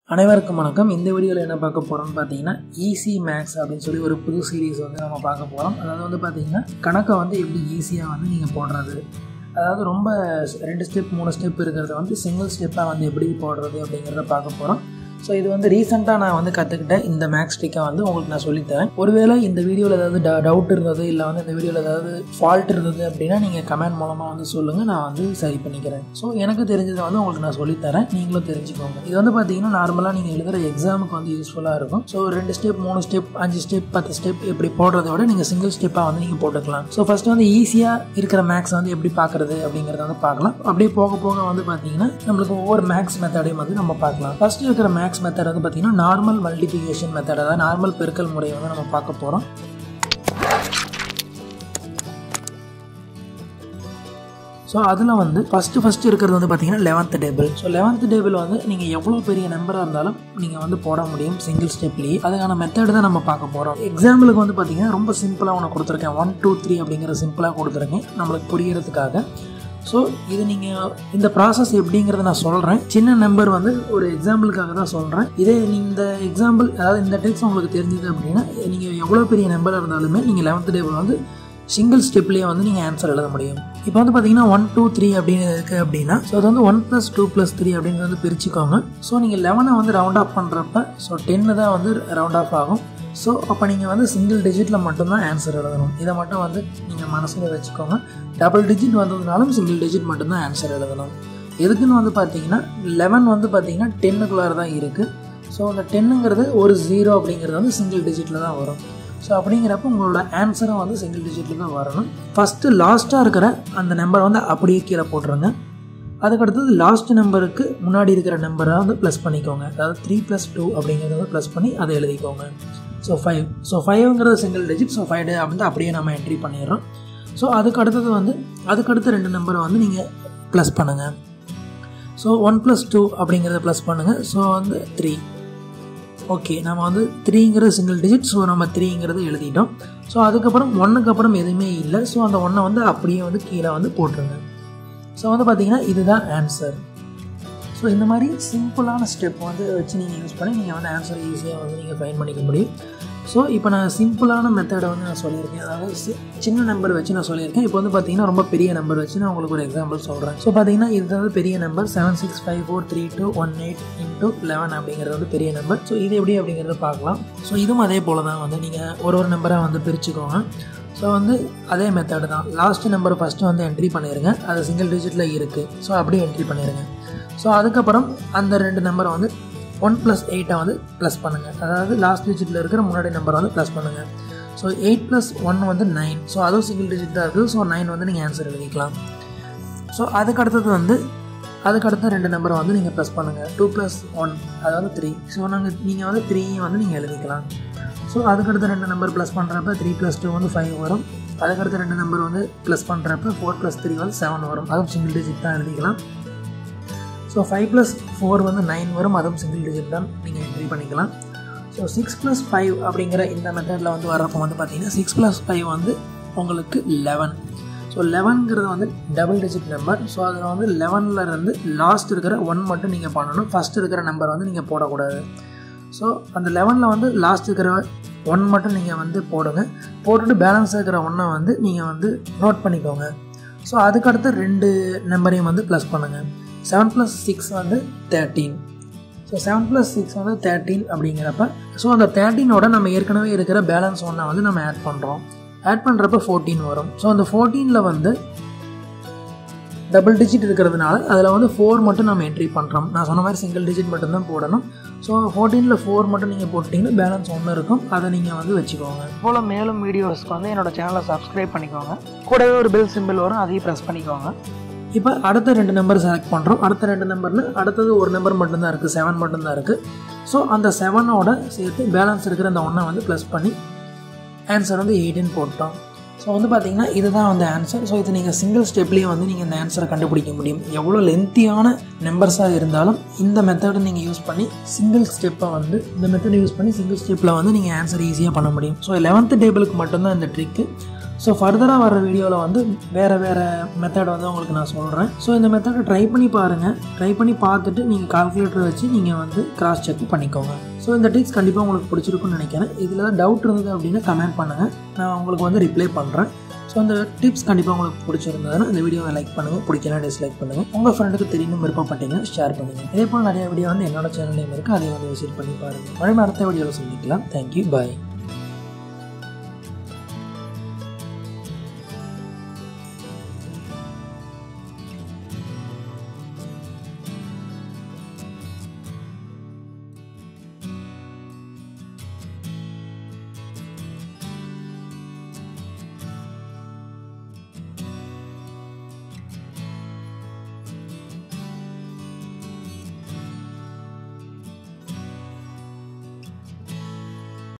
அனைவருக்கும் வணக்கம் இந்த வீடியோவில் என்ன பார்க்க போகிறோம்னு பார்த்தீங்கன்னா ஈஸி மேக்ஸ் அப்படின்னு சொல்லி ஒரு புது சீரீஸ் வந்து நம்ம பார்க்க போகிறோம் அதாவது வந்து பார்த்தீங்கன்னா கணக்கை வந்து எப்படி ஈஸியாக வந்து நீங்கள் போடுறது அதாவது ரொம்ப ரெண்டு ஸ்டெப் மூணு ஸ்டெப் இருக்கிறத வந்து சிங்கிள் ஸ்டெப்பாக வந்து எப்படி போடுறது அப்படிங்கிறத பார்க்க போகிறோம் ஸோ இது வந்து ரீசெண்டாக நான் வந்து கற்றுக்கிட்ட இந்த மேக்ஸ் ட்ரிக்கை வந்து உங்களுக்கு நான் சொல்லித்தரேன் ஒருவேளை இந்த வீடியோவில் ஏதாவது ட டவுட் இருந்தது இல்லை வந்து இந்த வீடியோவில் ஏதாவது ஃபால்ட் இருந்தது அப்படின்னா நீங்கள் கமெண்ட் மூலமாக வந்து சொல்லுங்கள் நான் வந்து சரி பண்ணிக்கிறேன் ஸோ எனக்கு தெரிஞ்சதை வந்து உங்களுக்கு நான் சொல்லித்தரேன் நீங்களும் தெரிஞ்சுக்கோங்க இது வந்து பார்த்தீங்கன்னா நார்மலாக நீங்கள் எழுதுகிற எக்ஸாமுக்கு வந்து யூஸ்ஃபுல்லாக இருக்கும் ஸோ ரெண்டு ஸ்டெப் மூணு ஸ்டெப் அஞ்சு ஸ்டெப் பத்து ஸ்டெப் இப்படி போடுறத விட நீங்கள் சிங்கிள் ஸ்டெப்பாக வந்து நீங்கள் போட்டுக்கலாம் ஸோ ஃபஸ்ட்டு வந்து ஈஸியாக இருக்கிற மேக்ஸ் வந்து எப்படி பார்க்குறது அப்படிங்கிறத வந்து பார்க்கலாம் அப்படியே போக போக வந்து பார்த்தீங்கன்னா நம்மளுக்கு ஒவ்வொரு மேக்ஸ் மெத்தடையும் வந்து நம்ம பார்க்கலாம் ஃபஸ்ட்டு இருக்கிற மேக்ஸ் மெத்தட் வந்து பார்த்தீங்கன்னா நார்மல் மல்டிபிகேஷன் மெத்தட் அதாவது நார்மல் பெருக்கல் முறையை வந்து நம்ம பார்க்க போகிறோம் ஸோ அதில் வந்து ஃபஸ்ட்டு ஃபஸ்ட்டு இருக்கிறது வந்து பார்த்தீங்கன்னா eleventh table so eleventh table வந்து நீங்கள் எவ்வளோ பெரிய நம்பராக இருந்தாலும் நீங்கள் வந்து போட முடியும் சிங்கிள் ஸ்டெப்லேயே அதுக்கான மெத்தட் தான் நம்ம பார்க்க போகிறோம் எக்ஸாம்பிளுக்கு வந்து பார்த்தீங்கன்னா ரொம்ப சிம்பிளாக ஒன்று கொடுத்துருக்கேன் ஒன் டூ த்ரீ அப்படிங்கிற சிம்பிளாக கொடுத்துருக்கேன் நம்மளுக்கு புரியறதுக்காக ஸோ இது நீங்கள் இந்த ப்ராசஸ் எப்படிங்கிறத நான் சொல்கிறேன் சின்ன நம்பர் வந்து ஒரு எக்ஸாம்பிளுக்காக தான் சொல்கிறேன் இதே இந்த எக்ஸாம்பிள் அதாவது இந்த டெக்ஸ் உங்களுக்கு தெரிஞ்சது அப்படின்னா நீங்கள் எவ்வளோ பெரிய நம்பராக இருந்தாலுமே நீங்கள் லெவன்த் டேபிள் வந்து சிங்கிள் ஸ்டெப்லேயே வந்து நீங்கள் ஆன்சர் எழுத முடியும் இப்போ வந்து பார்த்தீங்கன்னா ஒன் டூ த்ரீ அப்படின்னு இருக்குது அப்படின்னா ஸோ அது வந்து one plus two plus three அப்படின்னு வந்து பிரிச்சுக்கோங்க ஸோ நீங்கள் லெவனை வந்து ரவுண்ட் ஆஃப் பண்ணுறப்ப ஸோ டென்னு தான் வந்து ரவுண்ட் ஆஃப் ஆகும் ஸோ அப்போ நீங்கள் வந்து சிங்கிள் டிஜிட்டில் மட்டும்தான் ஆன்சர் எழுதணும் இதை மட்டும் வந்து நீங்கள் மனசில் வச்சுக்கோங்க டபுள் டிஜிட் வந்ததுனாலும் சிங்கிள் டிஜிட் மட்டும்தான் ஆன்சர் எழுதணும் எதுக்குன்னு வந்து பார்த்தீங்கன்னா லெவன் வந்து பார்த்தீங்கன்னா டென்னுக்குள்ளார தான் இருக்குது ஸோ அந்த டென்னுங்கிறது ஒரு ஜீரோ அப்படிங்கிறது வந்து சிங்கிள் டிஜிட்டில் தான் வரும் ஸோ அப்படிங்கிறப்ப உங்களோட ஆன்சரும் வந்து சிங்கிள் டிஜிட்டில் தான் வரணும் ஃபஸ்ட்டு லாஸ்ட்டாக இருக்கிற அந்த நம்பரை வந்து அப்படியே கீழே போட்டுருங்க அதுக்கடுத்தது லாஸ்ட் நம்பருக்கு முன்னாடி இருக்கிற நம்பரை வந்து ப்ளஸ் பண்ணிக்கோங்க அதாவது த்ரீ ப்ளஸ் டூ அப்படிங்கிறத வந்து ப்ளஸ் பண்ணி அதை எழுதிக்கோங்க ஸோ ஃபைவ் ஸோ ஃபைவ்ங்கிறது சிங்கிள் டிஜிட் ஸோ ஃபைவ் வந்து அப்படியே நம்ம என்ட்ரி பண்ணிடுறோம் ஸோ அதுக்கு அடுத்தது வந்து அதுக்கடுத்த ரெண்டு நம்பரை வந்து நீங்கள் ப்ளஸ் பண்ணுங்கள் ஸோ ஒன் ப்ளஸ் டூ அப்படிங்கிறத ப்ளஸ் பண்ணுங்கள் ஸோ வந்து த்ரீ ஓகே நம்ம வந்து த்ரீங்கிறது சிங்கிள் டிஜிட் ஸோ நம்ம த்ரீங்கிறது எழுதிட்டோம் ஸோ அதுக்கப்புறம் ஒன்றுக்கு அப்புறம் எதுவுமே இல்லை ஸோ அந்த ஒன்றை வந்து அப்படியே வந்து கீழே வந்து போட்டுருங்க ஸோ வந்து பார்த்தீங்கன்னா இதுதான் ஆன்சர் ஸோ இந்த மாதிரி சிம்பிளான ஸ்டெப் வந்து வச்சு நீங்கள் யூஸ் பண்ணி நீங்கள் வந்து ஆன்சர் ஈஸியாக வந்து நீங்கள் ஃபைன் பண்ணிக்க முடியும் ஸோ இப்போ நான் சிம்பிளான மெத்தடை வந்து நான் சொல்லியிருக்கேன் அதாவது சி சின்ன நம்பர் வச்சு நான் சொல்லியிருக்கேன் இப்போ வந்து பார்த்தீங்கன்னா ரொம்ப பெரிய நம்பர் வச்சு நான் உங்களுக்கு ஒரு எக்ஸாம்பிள் சொல்கிறேன் ஸோ பார்த்தீங்கன்னா இது வந்து பெரிய number seven six five four three two one eight into eleven அப்படிங்கிறது வந்து பெரிய நம்பர் ஸோ இது எப்படி அப்படிங்கிறத பார்க்கலாம் ஸோ இதுவும் அதே போல் தான் வந்து நீங்கள் ஒரு ஒரு நம்பராக வந்து பிரிச்சுக்கோங்க ஸோ வந்து அதே மெத்தடு தான் லாஸ்ட் நம்பர் ஃபஸ்ட்டு வந்து என்ட்ரி பண்ணிடுங்க அது சிங்கிள் டிஜிட்டில் இருக்குது ஸோ அப்படியே என்ட்ரி பண்ணிடுங்க ஸோ அதுக்கப்புறம் அந்த ரெண்டு நம்பரை வந்து ஒன் ப்ளஸ் எயிட்டை வந்து ப்ளஸ் பண்ணுங்கள் அதாவது லாஸ்ட் டிஜிட்டில் இருக்கிற முன்னாடி நம்பரை வந்து ப்ளஸ் பண்ணுங்கள் ஸோ எயிட் ப்ளஸ் ஒன் வந்து நைன் ஸோ அதுவும் சிங்கிள் டிஜிட் தான் இருக்குது ஸோ நைன் வந்து நீங்கள் ஆன்சர் எழுதிக்கலாம் ஸோ அதுக்கு அடுத்தது வந்து அதுக்கு அடுத்த ரெண்டு நம்பரை வந்து நீங்கள் ப்ளஸ் பண்ணுங்கள் டூ ப்ளஸ் ஒன் அதாவது த்ரீ ஸோ நாங்கள் நீங்கள் வந்து த்ரீயும் வந்து நீங்கள் எழுதிக்கலாம் ஸோ அதுக்கடுத்த ரெண்டு நம்பர் ப்ளஸ் பண்ணுறப்ப த்ரீ ப்ளஸ் டூ வந்து ஃபைவ் வரும் அதுக்கடுத்த ரெண்டு நம்பர் வந்து ப்ளஸ் பண்ணுறப்ப ஃபோர் ப்ளஸ் த்ரீ வந்து செவன் வரும் அதுவும் சிங்கிள் டிஜிட் தான் எழுதிக்கலாம் ஸோ ஃபைவ் ப்ளஸ் ஃபோர் வந்து நைன் வரும் அதுவும் சிங்கிள் டிஜிட் தான் நீங்கள் என்ட்ரி பண்ணிக்கலாம் ஸோ சிக்ஸ் ப்ளஸ் ஃபைவ் அப்படிங்கிற இந்த மெத்தடில் வந்து வர்றப்போ வந்து பார்த்தீங்கன்னா சிக்ஸ் ப்ளஸ் ஃபைவ் வந்து உங்களுக்கு லெவன் ஸோ லெவன்ங்கிறது வந்து டபுள் டிஜிட் நம்பர் ஸோ அதில் வந்து லெவனில் இருந்து லாஸ்ட் இருக்கிற ஒன் மட்டும் நீங்கள் பண்ணணும் ஃபஸ்ட் இருக்கிற நம்பர் வந்து நீங்கள் போடக்கூடாது ஸோ அந்த லெவனில் வந்து லாஸ்ட் இருக்கிற ஒன் மட்டும் நீங்கள் வந்து போடுங்க போட்டுட்டு பேலன்ஸ் இருக்கிற ஒன்றை வந்து நீங்கள் வந்து நோட் பண்ணிக்கோங்க ஸோ அதுக்கடுத்து ரெண்டு நம்பரையும் வந்து ப்ளஸ் பண்ணுங்கள் செவன் ப்ளஸ் சிக்ஸ் வந்து thirteen so seven plus six வந்து தேர்ட்டீன் அப்படிங்கிறப்ப ஸோ அந்த தேர்ட்டீனோட நம்ம ஏற்கனவே இருக்கிற பேலன்ஸ் ஒன்றை வந்து நம்ம ஆட் பண்ணுறோம் ஆட் பண்ணுறப்ப ஃபோர்டீன் வரும் ஸோ அந்த ஃபோர்டீனில் வந்து டபுள் டிஜிட் இருக்கிறதுனால அதில் வந்து ஃபோர் மட்டும் நம்ம என்ட்ரி பண்ணுறோம் நான் சொன்ன மாதிரி சிங்கிள் டிஜிட் மட்டும்தான் போடணும் ஸோ ஃபோர்டீனில் ஃபோர் மட்டும் நீங்கள் போட்டிங்கன்னா பேலன்ஸ் ஒன்று இருக்கும் அதை நீங்கள் வந்து வச்சுக்கோங்க போல் மேலும் வீடியோஸ்க்கு வந்து என்னோடய சேனலை சப்ஸ்கிரைப் பண்ணிக்கோங்க கூடவே ஒரு பெல் சிம்பிள் வரும் அதையும் ப்ரெஸ் பண்ணிக்கோங்க இப்போ அடுத்த ரெண்டு நம்பர் செலக்ட் பண்ணுறோம் அடுத்த ரெண்டு நம்பர்னு அடுத்தது ஒரு நம்பர் மட்டும்தான் இருக்குது செவன் மட்டும்தான் இருக்குது ஸோ அந்த செவனோட சேர்த்து பேலன்ஸ் இருக்கிற அந்த ஒன்றை வந்து ப்ளஸ் பண்ணி ஆன்சர் வந்து எயிட்டின்னு போட்டோம் ஸோ வந்து பார்த்தீங்கன்னா இதுதான் வந்து ஆன்சர் ஸோ இது நீங்கள் சிங்கிள் ஸ்டெப்லேயே வந்து நீங்கள் இந்த ஆன்சரை கண்டுபிடிக்க முடியும் எவ்வளோ லென்த்தியான நம்பர்ஸாக இருந்தாலும் இந்த மெத்தடை நீங்கள் யூஸ் பண்ணி சிங்கிள் ஸ்டெப்பை வந்து இந்த மெத்தடை யூஸ் பண்ணி சிங்கிள் ஸ்டெப்பில் வந்து நீங்கள் ஆன்சர் ஈஸியாக பண்ண முடியும் ஸோ லெவன்த்து டேபிளுக்கு மட்டும்தான் இந்த ட்ரிக்கு ஸோ ஃபர்தராக வர வீடியோவில் வந்து வேறு வேறு மெத்தட் வந்து உங்களுக்கு நான் சொல்கிறேன் ஸோ இந்த மெத்தடை ட்ரை பண்ணி பாருங்கள் ட்ரை பண்ணி பார்த்துட்டு நீங்கள் கால்குலேட்டர் வச்சு நீங்கள் வந்து கிராஸ் செக் பண்ணிக்கோங்க ஸோ இந்த டிப்ஸ் கண்டிப்பாக உங்களுக்கு பிடிச்சிருக்குன்னு நினைக்கிறேன் இதில் தான் டவுட் இருந்தது அப்படின்னா கமெண்ட் பண்ணுங்கள் நான் உங்களுக்கு வந்து ரிப்ளை பண்ணுறேன் ஸோ அந்த டிப்ஸ் கண்டிப்பாக உங்களுக்கு பிடிச்சிருந்ததுன்னா இந்த வீடியோவை லைக் பண்ணுங்கள் பிடிக்கலாம் டிஸ்லைக் பண்ணுங்கள் உங்கள் ஃப்ரெண்டுக்கு தெரியணும் விருப்பப்பட்டீங்கன்னா ஷேர் பண்ணுங்கள் இதே போல் நிறைய வீடியோ வந்து என்னோட சேனல்லையும் இருக்குது அதையும் வந்து விசிட் பண்ணி பாருங்கள் மறுபடியும் அடுத்த வீடியோவில் சந்திக்கலாம் தேங்க்யூ பாய்